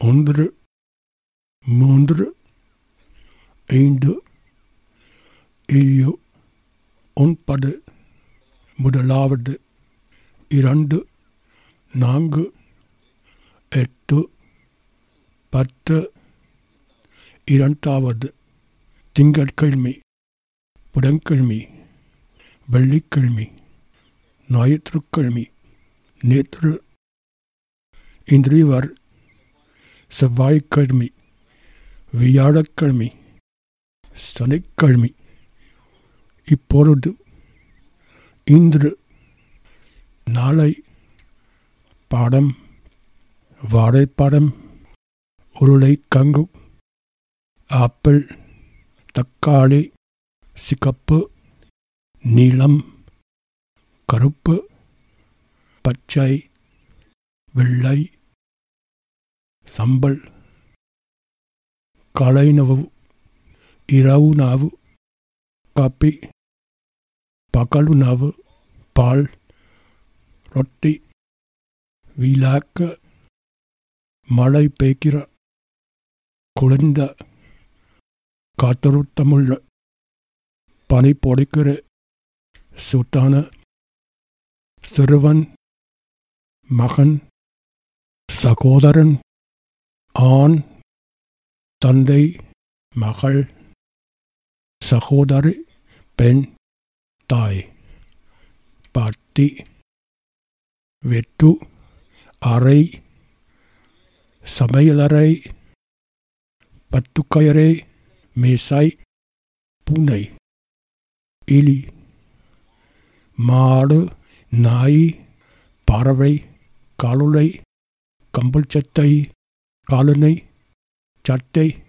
ஒன்று மூன்று ஐந்து ஏழு ஒன்பது முதலாவது இரண்டு நான்கு எட்டு பத்து இரண்டாவது திங்கட்கிழமை புதன்கிழமை வெள்ளிக்கிழமை ஞாயிற்றுக்கிழமை நேற்று இன்றிவர் செவ்வாய்க்கிழமை வியாழக்கிழமை சனிக்கிழமை இப்பொழுது இன்று நாளை பாடம் வாழைப்பழம் உருளைக்கங்கு ஆப்பிள் தக்காளி சிகப்பு நீலம் கருப்பு பச்சை வெள்ளை சம்பல் காலைனவு இரவு நாவு காப்பி பகಲು நாவு பால் ரொட்டி வீலாக்க மழை பெய்கிற குளிர்ந்த காத்தோட்டமுள்ள பனி பொடிக்கிற சூட்டான சிறுவன் மகன் சகோதரன் ஆண் தந்தை மகள் சகோதரி பெண் தாய் பாட்டி வெட்டு அறை சமையலறை பத்துக்கயறை மேசாய் பூனை எலி மாடு நாய் பறவை காலுளை கம்பல் சட்டை காலனை சட்டை